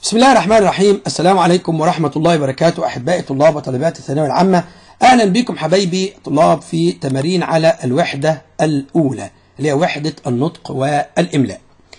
بسم الله الرحمن الرحيم السلام عليكم ورحمة الله وبركاته أحبائي طلاب وطالبات الثانوية العامة أهلا بكم حبايبي طلاب في تمارين على الوحدة الأولى اللي هي وحدة النطق والإملاء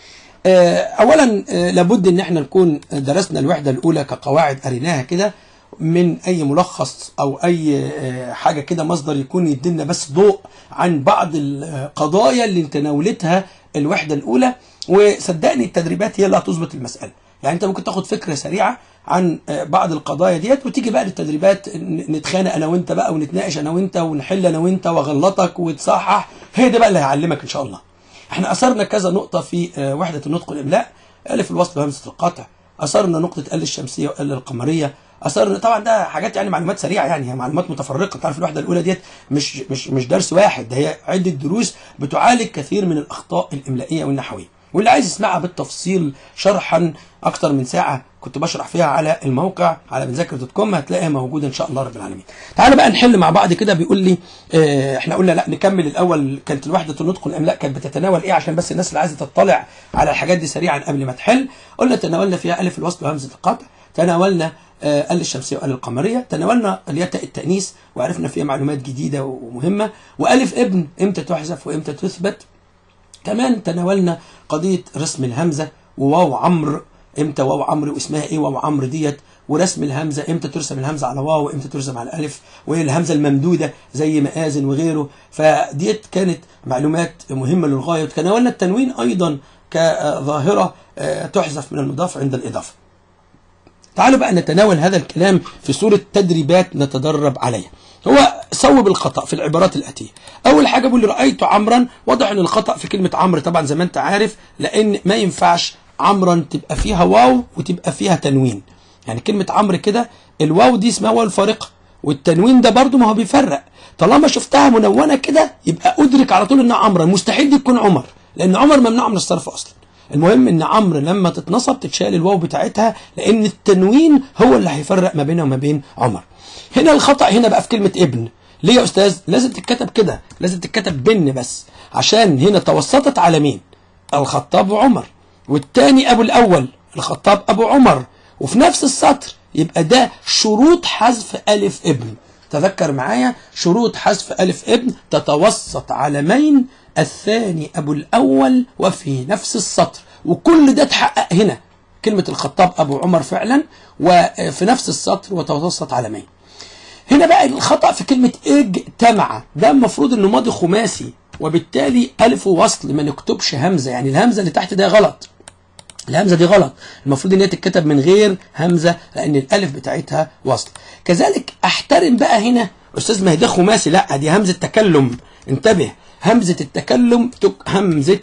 آه، أولا آه، لابد أن احنا نكون درسنا الوحدة الأولى كقواعد قريناها كده من أي ملخص أو أي آه، حاجة كده مصدر يكون يدينا بس ضوء عن بعض القضايا اللي تناولتها الوحدة الأولى وصدقني التدريبات هي اللي هتظبط المسألة يعني انت ممكن تاخد فكره سريعه عن آه، بعض القضايا ديت وتيجي بقى للتدريبات ن- نتخانق انا وانت بقى ونتناقش انا وانت ونحل انا وانت واغلطك وتصحح هي ده بقى اللي هيعلمك ان شاء الله احنا اثرنا كذا نقطه في آه، وحده النطق والاملاء الف الوصل وهمزه القطع اثرنا نقطه ال الشمسيه وال القمريه اثرنا طبعا ده حاجات يعني معلومات سريعه يعني هي معلومات متفرقه تعرف الوحده الاولى ديت مش مش مش درس واحد ده هي عده دروس بتعالج كثير من الاخطاء الاملائيه والنحويه واللي عايز يسمعها بالتفصيل شرحا اكتر من ساعه كنت بشرح فيها على الموقع على بنذاكر دوت كوم هتلاقيها موجوده ان شاء الله رب العالمين. تعالى بقى نحل مع بعض كده بيقول لي اه احنا قلنا لا نكمل الاول كانت الوحده النطق والاملاء كانت بتتناول ايه عشان بس الناس اللي عايزه تطلع على الحاجات دي سريعا قبل ما تحل قلنا تناولنا فيها الف الوصل وهمزه القطع تناولنا آه، ال الشمسيه وال القمريه تناولنا الياء التانيث وعرفنا فيها معلومات جديده ومهمه والف ابن امتى تحذف وامتى تثبت كمان تناولنا قضية رسم الهمزة وواو عمرو امتى واو عمرو واسمها ايه واو عمرو ديت ورسم الهمزة امتى ترسم الهمزة على واو وامتى ترسم على الالف وايه الهمزة الممدودة زي مآذن وغيره فديت كانت معلومات مهمة للغاية وتناولنا التنوين ايضا كظاهرة آه، تحذف من المضاف عند الاضافة تعالوا بقى نتناول هذا الكلام في صورة تدريبات نتدرب عليها هو صوب الخطأ في العبارات الآتية أول حاجة بيقول لي رأيت عمرا واضح أن الخطأ في كلمة عمرو طبعا زي ما أنت عارف لأن ما ينفعش عمرا تبقى فيها واو وتبقى فيها تنوين يعني كلمة عمرو كده الواو دي اسمها واو الفارقة والتنوين ده برضو ما هو بيفرق طالما شفتها منونة كده يبقى أدرك على طول إنها عمرا مستحيل دي تكون عمر لأن عمر ممنوع من الصرف أصلا المهم ان عمرو لما تتنصب تتشال الواو بتاعتها لان التنوين هو اللي هيفرق ما بينها وما بين عمر هنا الخطا هنا بقى في كلمه ابن ليه يا استاذ لازم تتكتب كده لازم تتكتب بن بس عشان هنا توسطت على مين الخطاب وعمر والتاني ابو الاول الخطاب ابو عمر وفي نفس السطر يبقى ده شروط حذف الف ابن تذكر معايا شروط حذف ألف ابن تتوسط علمين الثاني أبو الأول وفي نفس السطر وكل ده اتحقق هنا كلمة الخطاب أبو عمر فعلا وفي نفس السطر وتوسط علمين هنا بقى الخطأ في كلمة اجتمع ده المفروض انه ماضي خماسي وبالتالي ألف وصل ما نكتبش همزة يعني الهمزة اللي تحت ده غلط الهمزه دي غلط المفروض ان هي تتكتب من غير همزه لان الالف بتاعتها وصل كذلك احترم بقى هنا استاذ ما هي ده خماسي لا دي همزه تكلم انتبه همزه التكلم تك همزه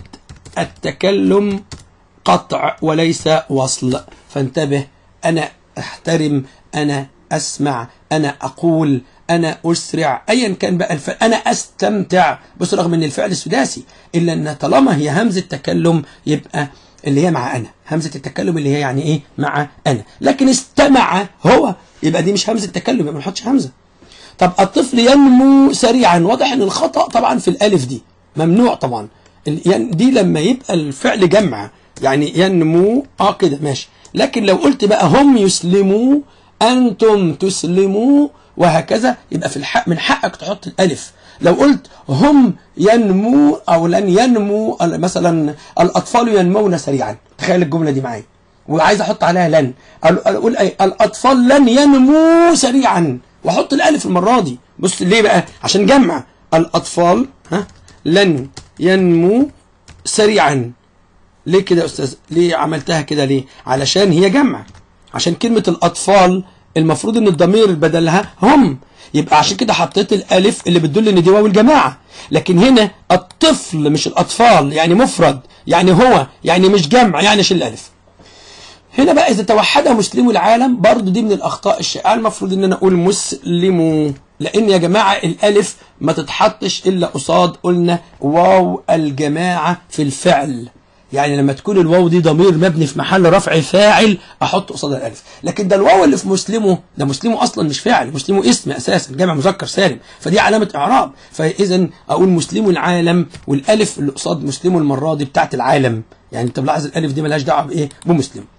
التكلم قطع وليس وصل فانتبه انا احترم انا اسمع انا اقول انا اسرع ايا كان بقى الفعل انا استمتع بس رغم ان الفعل سداسي الا ان طالما هي همزه تكلم يبقى اللي هي مع انا همزه التكلم اللي هي يعني ايه مع انا لكن استمع هو يبقى دي مش همزه تكلم يبقى ما نحطش همزه طب الطفل ينمو سريعا واضح ان الخطا طبعا في الالف دي ممنوع طبعا ال- ين- دي لما يبقى الفعل جمع يعني ينمو اه كده ماشي لكن لو قلت بقى هم يسلموا انتم تسلموا وهكذا يبقى في الحق من حقك تحط الالف لو قلت هم ينمو او لن ينمو ال- مثلا الاطفال ينمون سريعا تخيل الجمله دي معايا وعايز احط عليها لن أقول- اقول ايه الاطفال لن ينمو سريعا واحط الالف المره دي بص ليه بقى عشان جمع الاطفال ها لن ينمو سريعا ليه كده يا استاذ ليه عملتها كده ليه علشان هي جمع عشان كلمه الاطفال المفروض ان الضمير بدلها هم يبقى عشان كده حطيت الالف اللي بتدل ان دي واو الجماعه لكن هنا الطفل مش الاطفال يعني مفرد يعني هو يعني مش جمع يعني شيل الالف هنا بقى اذا توحد مسلمو العالم برضو دي من الاخطاء الشائعه المفروض ان انا اقول مسلمو لان يا جماعه الالف ما تتحطش الا قصاد قلنا واو الجماعه في الفعل يعني لما تكون الواو دي ضمير مبني في محل رفع فاعل احط قصاد الالف لكن ده الواو اللي في مسلمه ده مسلمه اصلا مش فاعل مسلمه اسم اساسا جمع مذكر سالم فدي علامه اعراب فاذا اقول مسلم العالم والالف اللي قصاد مسلمه المره دي بتاعت العالم يعني انت ملاحظ الالف دي ملهاش دعوه بايه بمسلم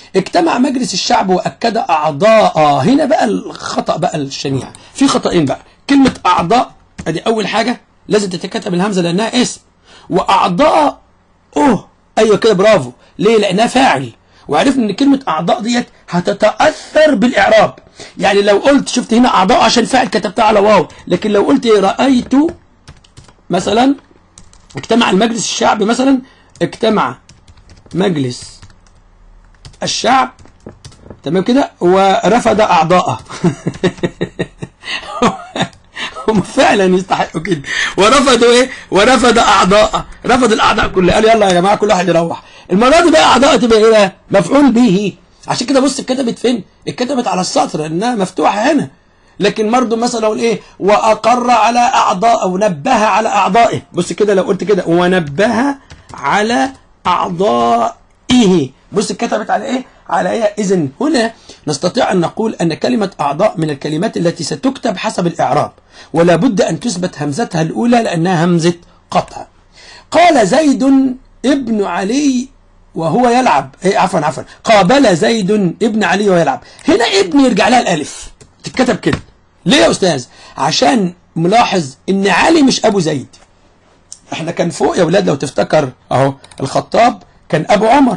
اجتمع مجلس الشعب واكد اعضاء هنا بقى الخطا بقى الشنيع في خطأين بقى كلمه اعضاء ادي اول حاجه لازم تتكتب الهمزه لانها اسم واعضاء اوه ايوه كده برافو ليه لانها فاعل وعرفنا ان كلمه اعضاء ديت هتتاثر بالاعراب يعني لو قلت شفت هنا اعضاء عشان فاعل كتبتها على واو لكن لو قلت رايت مثلا اجتمع المجلس الشعبي مثلا اجتمع مجلس الشعب تمام كده ورفض اعضاءه هم فعلا يستحقوا كده ورفضوا ايه ورفض اعضاء رفض الاعضاء كلها قال يلا يا جماعه كل واحد يروح المره دي بقى اعضاء تبقى ايه بقى مفعول به عشان كده بص اتكتبت فين اتكتبت على السطر انها مفتوحه هنا لكن برضه مثلا اقول ايه واقر على اعضاء او نبه على اعضائه بص كده لو قلت كده ونبه على اعضائه بص اتكتبت على ايه على ايه اذا هنا نستطيع ان نقول ان كلمه اعضاء من الكلمات التي ستكتب حسب الاعراب ولا بد ان تثبت همزتها الاولى لانها همزه قطع قال زيد ابن علي وهو يلعب إيه عفوا عفوا قابل زيد ابن علي وهو يلعب هنا ابن يرجع لها الالف تتكتب كده ليه يا استاذ عشان ملاحظ ان علي مش ابو زيد احنا كان فوق يا ولاد لو تفتكر اهو الخطاب كان ابو عمر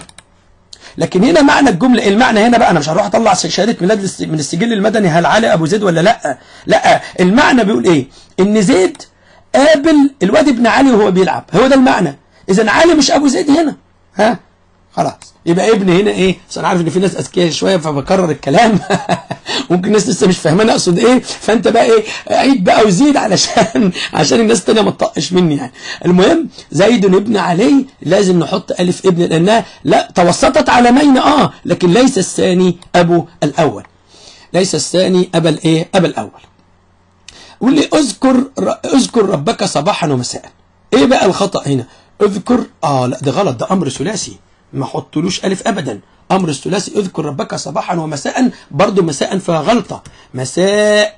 لكن هنا معنى الجمله المعنى هنا بقى انا مش هروح اطلع شهاده ميلاد من السجل المدني هل علي ابو زيد ولا لا لا المعنى بيقول ايه ان زيد قابل الواد ابن علي وهو بيلعب هو ده المعنى اذا علي مش ابو زيد هنا ها خلاص يبقى ابن هنا ايه بس انا عارف ان في ناس اذكياء شويه فبكرر الكلام ممكن الناس لسه مش فاهمانه اقصد ايه فانت بقى ايه عيد بقى وزيد علشان عشان الناس التانيه ما تطقش مني يعني المهم زيد ابن علي لازم نحط الف ابن لانها لا توسطت علمين اه لكن ليس الثاني ابو الاول ليس الثاني ابا الايه ابا الاول قول لي اذكر اذكر ربك صباحا ومساء ايه بقى الخطا هنا اذكر اه لا ده غلط ده امر ثلاثي ما حطلوش الف ابدا امر الثلاثي اذكر ربك صباحا ومساء برضو مساء فيها غلطه مساء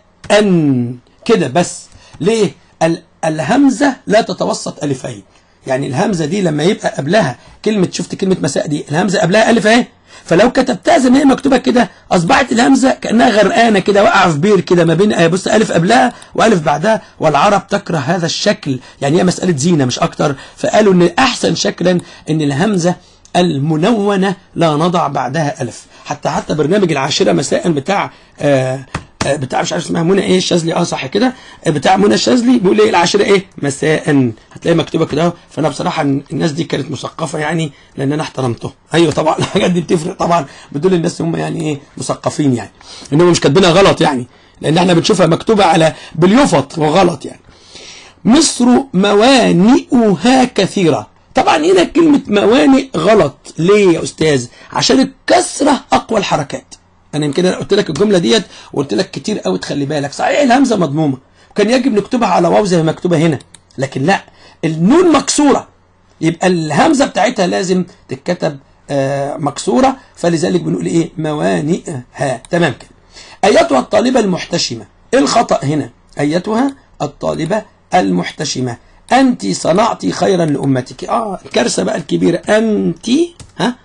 كده بس ليه ال الهمزه لا تتوسط الفين يعني الهمزه دي لما يبقى قبلها كلمه شفت كلمه مساء دي الهمزه قبلها الف اهي فلو كتبتها زي ما هي مكتوبه كده اصبحت الهمزه كانها غرقانه كده واقعه في بير كده ما بين بص الف قبلها والف بعدها والعرب تكره هذا الشكل يعني هي مساله زينه مش اكتر فقالوا ان احسن شكلا ان الهمزه المنونة لا نضع بعدها ألف حتى حتى برنامج العاشرة مساء بتاع آه بتاع مش عارف اسمها منى ايه الشاذلي اه صح كده بتاع منى الشاذلي بيقول ايه العاشرة ايه مساء هتلاقي مكتوبه كده فانا بصراحه الناس دي كانت مثقفه يعني لان انا احترمته ايوه طبعا الحاجات دي بتفرق طبعا بدول الناس هم يعني ايه مثقفين يعني انهم مش كاتبينها غلط يعني لان احنا بنشوفها مكتوبه على باليفط وغلط يعني مصر موانئها كثيره طبعا هنا كلمة موانئ غلط ليه يا أستاذ عشان الكسرة أقوى الحركات أنا يمكن أنا قلت لك الجملة ديت وقلت لك كتير قوي تخلي بالك صحيح الهمزة مضمومة وكان يجب نكتبها على واو زي ما مكتوبة هنا لكن لا النون مكسورة يبقى الهمزة بتاعتها لازم تتكتب آه مكسورة فلذلك بنقول إيه موانئها تمام كده أيتها الطالبة المحتشمة إيه الخطأ هنا أيتها الطالبة المحتشمة أنت صنعتي خيرا لأمتك آه الكارثة بقى الكبيرة أنت ها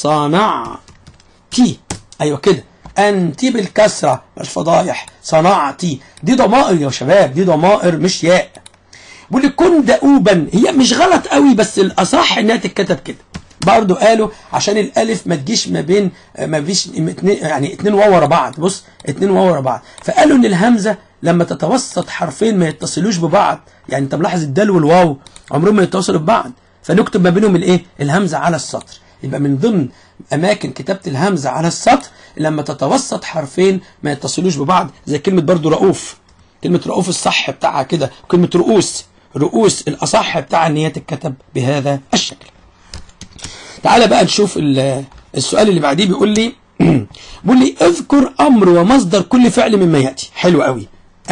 صنعتي أيوة كده أنت بالكسرة مش فضايح صنعتي دي ضمائر يا شباب دي ضمائر مش ياء بيقول لك كن دؤوبا هي مش غلط قوي بس الأصح إنها تتكتب كده برضه قالوا عشان الالف ما تجيش ما بين ما فيش يعني اتنين واو ورا بعض بص اتنين واو ورا بعض فقالوا ان الهمزه لما تتوسط حرفين ما يتصلوش ببعض يعني انت ملاحظ الدال والواو عمرهم ما يتصلوا ببعض فنكتب ما بينهم الايه الهمزه على السطر يبقى من ضمن اماكن كتابه الهمزه على السطر لما تتوسط حرفين ما يتصلوش ببعض زي كلمه برضو رؤوف كلمه رؤوف الصح بتاعها كده وكلمه رؤوس رؤوس الاصح بتاعها ان هي تتكتب بهذا الشكل تعالى بقى نشوف السؤال اللي بعديه بيقول لي بيقول لي اذكر امر ومصدر كل فعل مما ياتي حلو قوي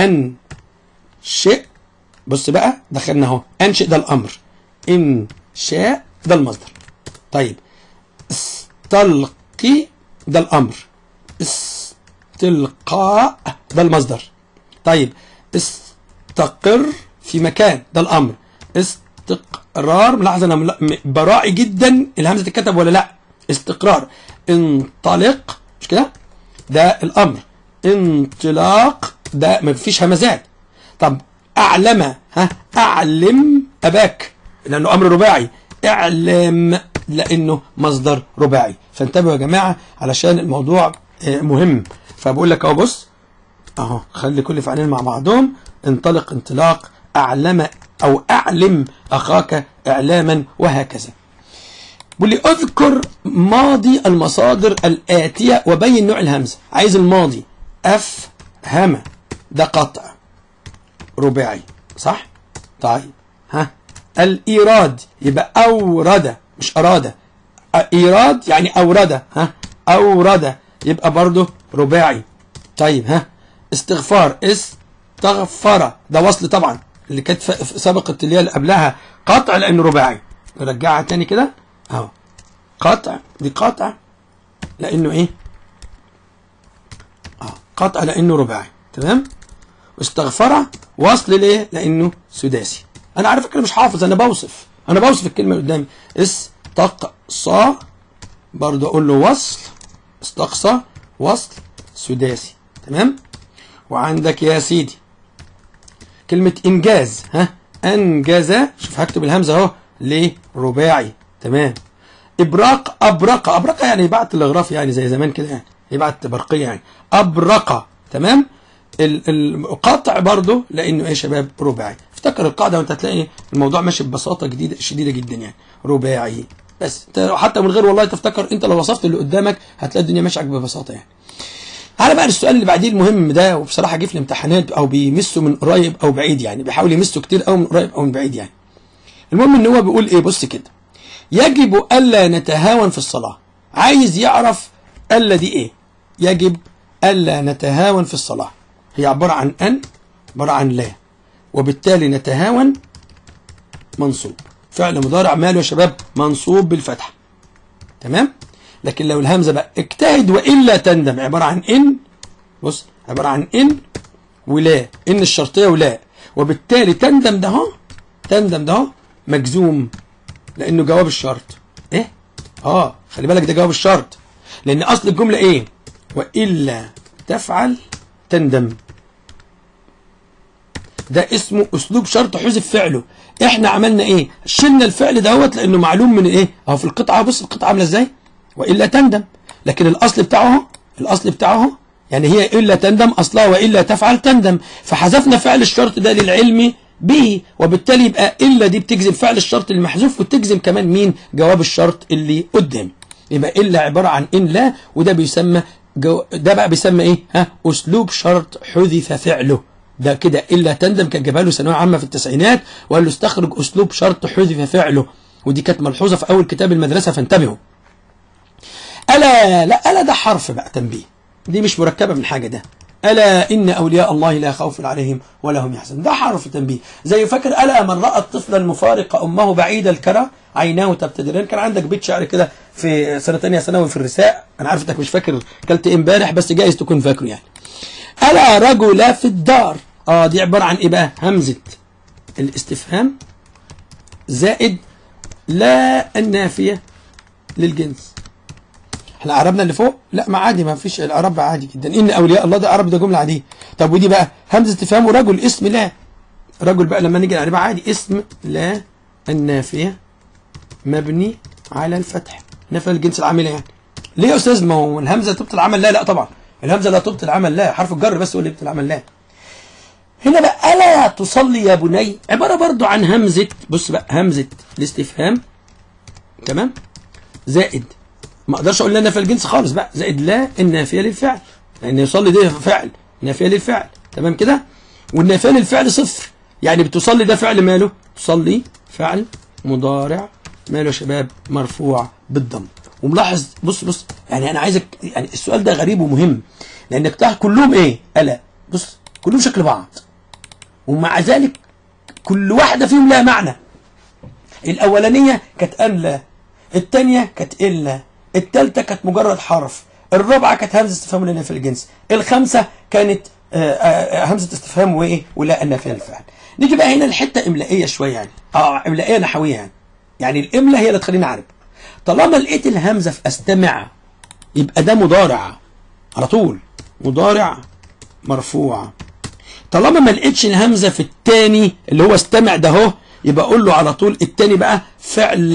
انشئ بص بقى دخلنا اهو انشئ ده الامر انشاء ده المصدر طيب استلقي ده الامر استلقاء ده المصدر طيب استقر في مكان ده الامر استقرار ملاحظه انا براعي جدا الهمزه تتكتب ولا لا استقرار انطلق مش كده ده الامر انطلاق ده ما فيش همزات طب اعلم ها اعلم اباك لانه امر رباعي اعلم لانه مصدر رباعي فانتبهوا يا جماعه علشان الموضوع آه، مهم فبقول لك اهو بص اهو خلي كل فعلين مع بعضهم انطلق انطلاق اعلم او اعلم اخاك اعلاما وهكذا بيقول لي اذكر ماضي المصادر الآتية وبين نوع الهمزة عايز الماضي أفهم ده قطع رباعي صح؟ طيب ها الإيراد يبقى أورد مش أراد إيراد يعني أورد ها أورد يبقى برضه رباعي طيب ها استغفار استغفر ده وصل طبعا اللي كانت ف- سبقت اللي هي اللي قبلها قطع لأنه رباعي نرجعها تاني كده اهو قطع دي قطع لانه ايه اه قطع لانه رباعي تمام واستغفر وصل ليه لانه سداسي انا على فكره مش حافظ انا بوصف انا بوصف الكلمه اللي قدامي استقصى برضه اقول له وصل استقصى وصل سداسي تمام وعندك يا سيدي كلمة إنجاز ها أنجز شوف هكتب الهمزة أهو ليه رباعي تمام إبراق أبرق أبرق يعني يبعت الغراف يعني زي زمان كده يعني يبعت برقية يعني أبرق تمام ال- القطع برضه لأنه إيه يا شباب رباعي افتكر القاعدة وأنت هتلاقي الموضوع ماشي ببساطة جديدة شديدة جدا يعني رباعي بس انت حتى من غير والله تفتكر انت لو وصفت اللي قدامك هتلاقي الدنيا ماشيه ببساطه يعني تعالى بقى للسؤال اللي بعديه المهم ده وبصراحه جه في الامتحانات او بيمسه من قريب او بعيد يعني بيحاول يمسه كتير او من قريب او من بعيد يعني المهم ان هو بيقول ايه بص كده يجب الا نتهاون في الصلاه عايز يعرف الا دي ايه يجب الا نتهاون في الصلاه هي عباره عن ان عباره عن لا وبالتالي نتهاون منصوب فعل مضارع ماله يا شباب منصوب بالفتحه تمام لكن لو الهمزه بقى اجتهد والا تندم عباره عن ان بص عباره عن ان ولا ان الشرطيه ولا وبالتالي تندم ده اهو تندم ده اهو مجزوم لانه جواب الشرط ايه اه خلي بالك ده جواب الشرط لان اصل الجمله ايه والا تفعل تندم ده اسمه اسلوب شرط حذف فعله احنا عملنا ايه شلنا الفعل دوت لانه معلوم من ايه اهو في القطعه بص القطعه عامله ازاي والا تندم لكن الاصل بتاعه اهو الاصل بتاعه اهو يعني هي الا تندم اصلها والا تفعل تندم فحذفنا فعل الشرط ده للعلم به وبالتالي يبقى الا دي بتجزم فعل الشرط المحذوف وتجزم كمان مين جواب الشرط اللي قدام يبقى الا عباره عن ان لا وده بيسمى جو ده بقى بيسمى ايه ها اسلوب شرط حذف فعله ده كده الا تندم كان جابها له ثانويه عامه في التسعينات وقال له استخرج اسلوب شرط حذف فعله ودي كانت ملحوظه في اول كتاب المدرسه فانتبهوا الا لا الا ده حرف بقى تنبيه دي مش مركبه من حاجه ده الا ان اولياء الله لا خوف عليهم ولا هم يحزنون ده حرف تنبيه زي فاكر الا من راى طفلا مفارق امه بعيد الكرى عيناه تبتدران كان عندك بيت شعر كده في سنه ثانيه ثانوي في الرساء انا عارف انك مش فاكر كلت إيه امبارح بس جايز تكون فاكره يعني الا رجل في الدار اه دي عباره عن ايه بقى همزه الاستفهام زائد لا النافيه للجنس احنا عربنا اللي فوق لا ما عادي ما فيش العرب عادي جدا ان اولياء الله ده عرب ده جمله عاديه طب ودي بقى همزه استفهام ورجل اسم لا رجل بقى لما نيجي نعربها عادي اسم لا النافيه مبني على الفتح نفى الجنس العامله يعني ليه يا استاذ ما هو الهمزه تبطل العمل لا لا طبعا الهمزه لا تبطل العمل لا حرف الجر بس هو اللي يبطل العمل لا هنا بقى الا تصلي يا بني عباره برضو عن همزه بص بقى همزه الاستفهام تمام زائد ما اقدرش اقول لا نافيه الجنس خالص بقى زائد لا النافيه للفعل لان يصلي ده فعل نافيه للفعل تمام كده والنافيه للفعل صفر يعني بتصلي ده فعل ماله تصلي فعل مضارع ماله يا شباب مرفوع بالضم وملاحظ بص بص يعني انا عايزك يعني السؤال ده غريب ومهم لانك تلاحظ كلهم ايه الا بص كلهم شكل بعض ومع ذلك كل واحده فيهم لها معنى الاولانيه كانت ان لا الثانيه كانت الا الثالثه كانت مجرد حرف الرابعه كانت همزه استفهام ولا في الجنس الخامسه كانت آه، آه، همزه استفهام وايه ولا النافيه للفعل نيجي بقى هنا لحته املائيه شويه يعني اه املائيه نحويه يعني يعني الاملاء هي اللي تخليني اعرف طالما لقيت الهمزه في استمع يبقى ده مضارع على طول مضارع مرفوع طالما ما لقيتش الهمزه في التاني اللي هو استمع ده اهو يبقى اقول له على طول التاني بقى فعل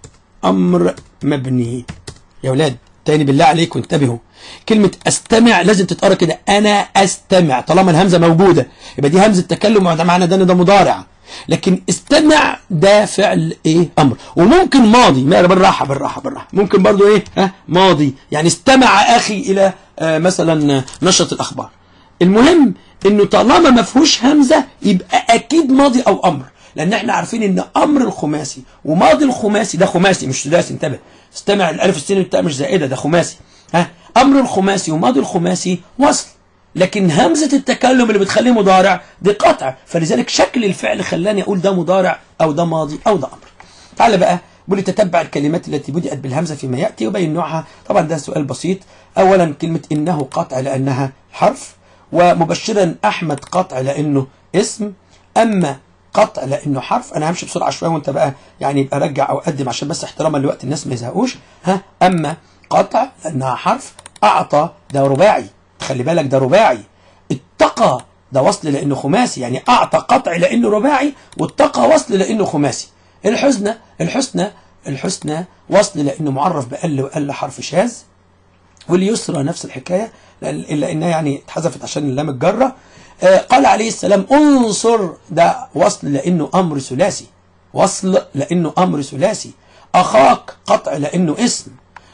امر مبني يا ولاد تاني بالله عليكم انتبهوا كلمة استمع لازم تتقرا كده انا استمع طالما الهمزة موجودة يبقى دي همزة تكلم وده معنى ده إن ده مضارع لكن استمع ده فعل ايه امر وممكن ماضي ما بالراحة بالراحة بالراحة ممكن برضو ايه ها ماضي يعني استمع اخي الى آه مثلا نشرة الاخبار المهم انه طالما ما فيهوش همزة يبقى اكيد ماضي او امر لان احنا عارفين ان امر الخماسي وماضي الخماسي ده خماسي مش سداسي انتبه استمع الالف السين والتاء مش زائده ده خماسي ها امر الخماسي وماضي الخماسي وصل لكن همزه التكلم اللي بتخليه مضارع دي قطع فلذلك شكل الفعل خلاني اقول ده مضارع او ده ماضي او ده امر تعال بقى بقول لي تتبع الكلمات التي بدأت بالهمزة فيما يأتي وبين نوعها طبعا ده سؤال بسيط أولا كلمة إنه قطع لأنها حرف ومبشرا أحمد قطع لأنه اسم أما قطع لانه حرف انا همشي بسرعه شويه وانت بقى يعني يبقى رجع او قدم عشان بس احتراما لوقت الناس ما يزهقوش ها اما قطع لانها حرف اعطى ده رباعي خلي بالك ده رباعي اتقى ده وصل لانه خماسي يعني اعطى قطع لانه رباعي واتقى وصل لانه خماسي الحسنى الحسنى الحسنى وصل لانه معرف بقل وقل حرف شاذ واليسرى نفس الحكايه الا انها يعني اتحذفت عشان اللام الجره قال عليه السلام انصر ده وصل لانه امر ثلاثي وصل لانه امر ثلاثي اخاك قطع لانه اسم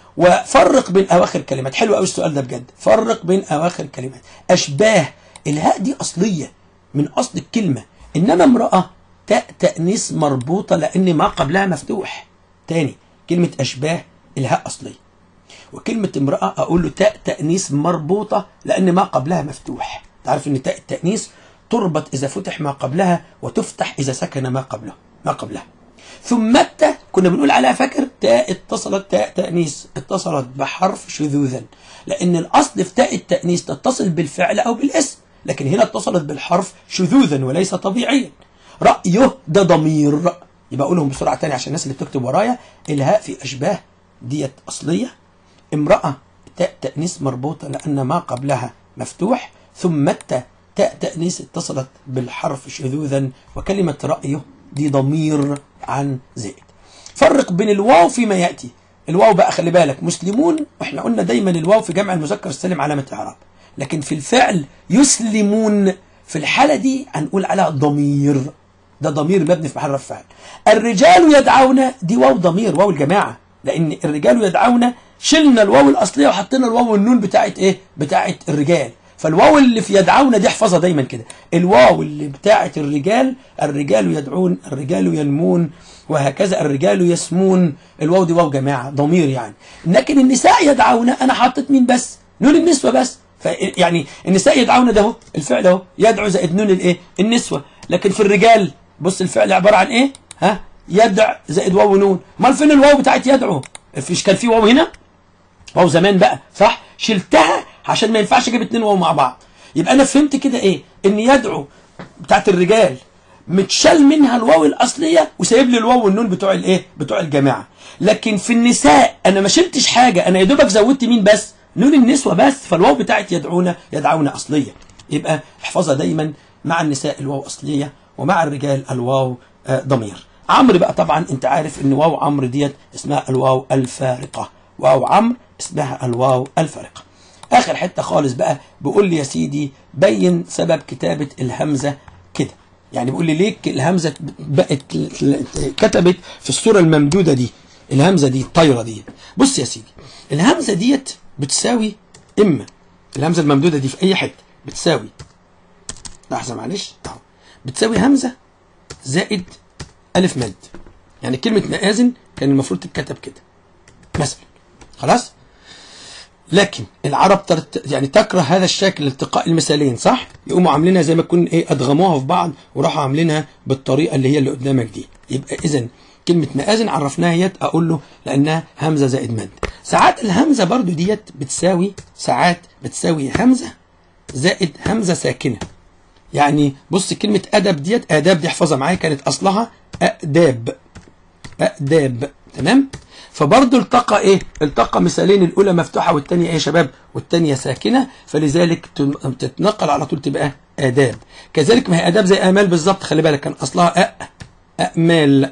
وفرق بين اواخر كلمات حلو قوي السؤال ده بجد فرق بين اواخر كلمات اشباه الهاء دي اصليه من اصل الكلمه انما امراه تاء تانيث مربوطه لان ما قبلها مفتوح تاني كلمه اشباه الهاء اصليه وكلمه امراه اقول له تاء تانيث مربوطه لان ما قبلها مفتوح تعرف ان تاء التأنيث تربط إذا فتح ما قبلها وتفتح إذا سكن ما قبله ما قبلها ثم التاء كنا بنقول عليها فاكر تاء اتصلت تاء تأنيث اتصلت بحرف شذوذا لأن الأصل في تاء التأنيث تتصل بالفعل أو بالاسم لكن هنا اتصلت بالحرف شذوذا وليس طبيعيا رأيه ده ضمير يبقى أقولهم بسرعة تاني عشان الناس اللي بتكتب ورايا الهاء في أشباه ديت أصلية امرأة تاء تأنيث مربوطة لأن ما قبلها مفتوح ثم التاء تاء تأنيث اتصلت بالحرف شذوذا وكلمة رأيه دي ضمير عن زائد فرق بين الواو فيما يأتي الواو بقى خلي بالك مسلمون واحنا قلنا دايما الواو في جمع المذكر السالم علامة إعراب لكن في الفعل يسلمون في الحالة دي هنقول عليها ضمير ده ضمير مبني في محل رفع فاعل الرجال يدعون دي واو ضمير واو الجماعة لأن الرجال يدعون شلنا الواو الأصلية وحطينا الواو والنون بتاعت إيه بتاعت الرجال فالواو اللي في يدعون دي احفظها دايما كده الواو اللي بتاعت الرجال الرجال يدعون الرجال ينمون وهكذا الرجال يسمون الواو دي واو جماعة ضمير يعني لكن النساء يدعون انا حطيت مين بس نون النسوة بس يعني النساء يدعون ده اهو الفعل اهو يدعو زائد نون الايه النسوة لكن في الرجال بص الفعل عبارة عن ايه ها يدع زائد واو نون امال فين الواو بتاعت يدعو فيش كان في واو هنا واو زمان بقى صح شلتها عشان ما ينفعش اجيب اتنين واو مع بعض يبقى انا فهمت كده ايه ان يدعو بتاعت الرجال متشال منها الواو الاصليه وسايب لي الواو والنون بتوع الايه بتوع الجماعه لكن في النساء انا ما شلتش حاجه انا يا دوبك زودت مين بس نون النسوه بس فالواو بتاعت يدعون يدعون اصليه يبقى احفظها دايما مع النساء الواو اصليه ومع الرجال الواو آه ضمير عمرو بقى طبعا انت عارف ان واو عمرو ديت اسمها الواو الفارقه واو عمرو اسمها الواو الفارقه اخر حته خالص بقى بيقول لي يا سيدي بين سبب كتابه الهمزه كده يعني بيقول لي ليه الهمزه بقت كتبت في الصوره الممدوده دي الهمزه دي الطايره دي بص يا سيدي الهمزه ديت بتساوي اما الهمزه الممدوده دي في اي حته بتساوي لحظه معلش اهو بتساوي همزه زائد الف مد يعني كلمه مآذن كان المفروض تتكتب كده مثلا خلاص لكن العرب ترت... يعني تكره هذا الشكل التقاء المثالين صح يقوموا عاملينها زي ما يكون ايه ادغموها في بعض وراحوا عاملينها بالطريقه اللي هي اللي قدامك دي يبقى اذا كلمه مآذن عرفناها يت اقول له لانها همزه زائد مد ساعات الهمزه برضو ديت بتساوي ساعات بتساوي همزه زائد همزه ساكنه يعني بص كلمه ادب ديت اداب دي احفظها معايا كانت اصلها اداب اداب تمام فبرضه التقى ايه التقى مثالين الاولى مفتوحه والثانيه ايه يا شباب والثانيه ساكنه فلذلك تن- تتنقل على طول تبقى اداب كذلك ما هي اداب زي امال بالظبط خلي بالك كان اصلها أ امال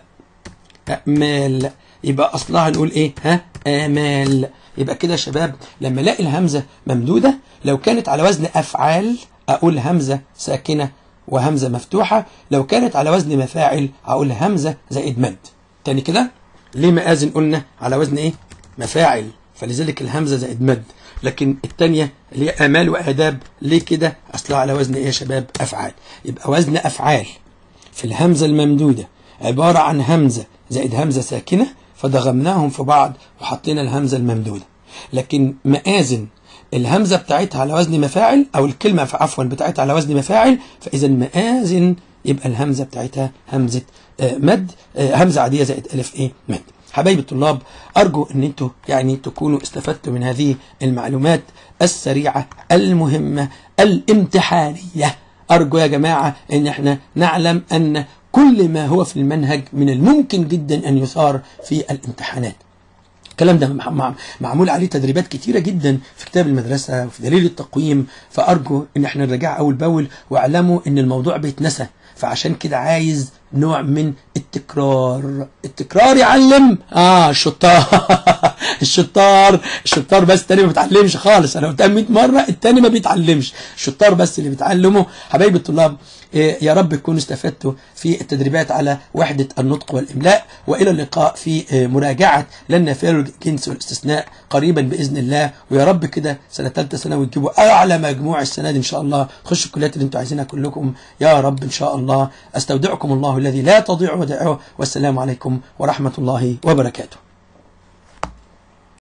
امال يبقى اصلها نقول ايه ها امال يبقى كده يا شباب لما الاقي الهمزه ممدوده لو كانت على وزن افعال اقول همزه ساكنه وهمزه مفتوحه لو كانت على وزن مفاعل اقول همزه زائد مد تاني كده ليه مآذن قلنا على وزن ايه مفاعل فلذلك الهمزه زائد مد لكن الثانيه اللي هي امال واداب ليه كده اصلها على وزن ايه يا شباب افعال يبقى وزن افعال في الهمزة الممدودة عبارة عن همزة زائد همزة ساكنة فضغمناهم في بعض وحطينا الهمزة الممدودة لكن مآذن الهمزة بتاعتها على وزن مفاعل أو الكلمة عفوا بتاعتها على وزن مفاعل فإذا مآذن يبقى الهمزة بتاعتها همزة آه، مد آه، همزة عادية زائد ألف إيه مد حبايبي الطلاب أرجو أن أنتوا يعني تكونوا استفدتوا من هذه المعلومات السريعة المهمة الامتحانية أرجو يا جماعة أن احنا نعلم أن كل ما هو في المنهج من الممكن جدا أن يثار في الامتحانات الكلام ده مع- مع- معمول عليه تدريبات كتيرة جدا في كتاب المدرسة وفي دليل التقويم فأرجو إن احنا نراجع أول بأول واعلموا إن الموضوع بيتنسى فعشان كده عايز نوع من التكرار التكرار يعلم اه الشطار الشطار الشطار بس التاني ما بيتعلمش خالص انا قلتها 100 مره التاني ما بيتعلمش الشطار بس اللي بيتعلموا حبايبي الطلاب إيه، يا رب تكونوا استفدتوا في التدريبات على وحدة النطق والإملاء وإلى اللقاء في إيه، مراجعة لن نفعل الجنس والاستثناء قريبا بإذن الله ويا رب كده سنة ثالثة ثانوي تجيبوا أعلى مجموع السنة دي إن شاء الله تخشوا الكليات اللي أنتوا عايزينها كلكم يا رب إن شاء الله أستودعكم الله الذي لا تضيع ودائعه والسلام عليكم ورحمة الله وبركاته